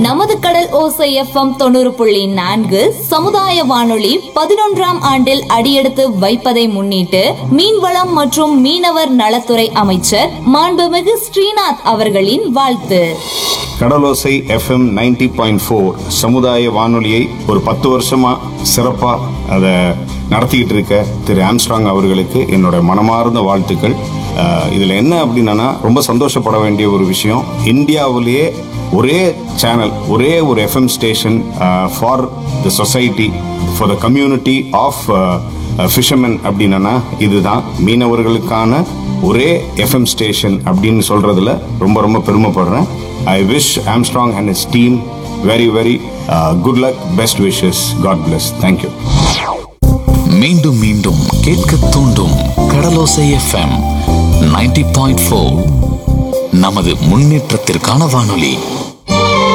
நமது கடல் ஓசை எஃப்எம் தொண்ணூறு புள்ளி நான்கு சமுதாய வானொலி பதினொன்றாம் ஆண்டில் அடியெடுத்து வைப்பதை முன்னிட்டு மீன்வளம் மற்றும் மீனவர் நலத்துறை அமைச்சர் மாண்புமிகு ஸ்ரீநாத் அவர்களின் வாழ்த்து Kadalosai FM ninety point four சமுதாய வானொலியை ஒரு பத்து வருஷமா சிறப்பா அதை நடத்திக்கிட்டு இருக்க திரு ஆம்ஸ்ட்ராங் அவர்களுக்கு என்னோட மனமார்ந்த வாழ்த்துக்கள் அஹ், இதுல என்ன அப்படின்னா ரொம்ப சந்தோஷப்பட வேண்டிய ஒரு விஷயம் இந்தியாவிலேயே ஒரே சேனல் ஒரே ஒரு FM station for the society for the community of fishermen அப்படின்னா இதுதான் மீனவர்களுக்கான ஒரே எஃப்எம் ஸ்டேஷன் அப்படின்னு சொல்றதுல ரொம்ப ரொம்ப பெருமைப்படுறேன் I wish Armstrong and his team very very good luck best wishes God bless thank you மீண்டும் மீண்டும் கேட்க தூண்டும் கடலோசை எஃப்எம் 90.4 பாயிண்ட் நமது முன்னேற்றத்திற்கான வானொலி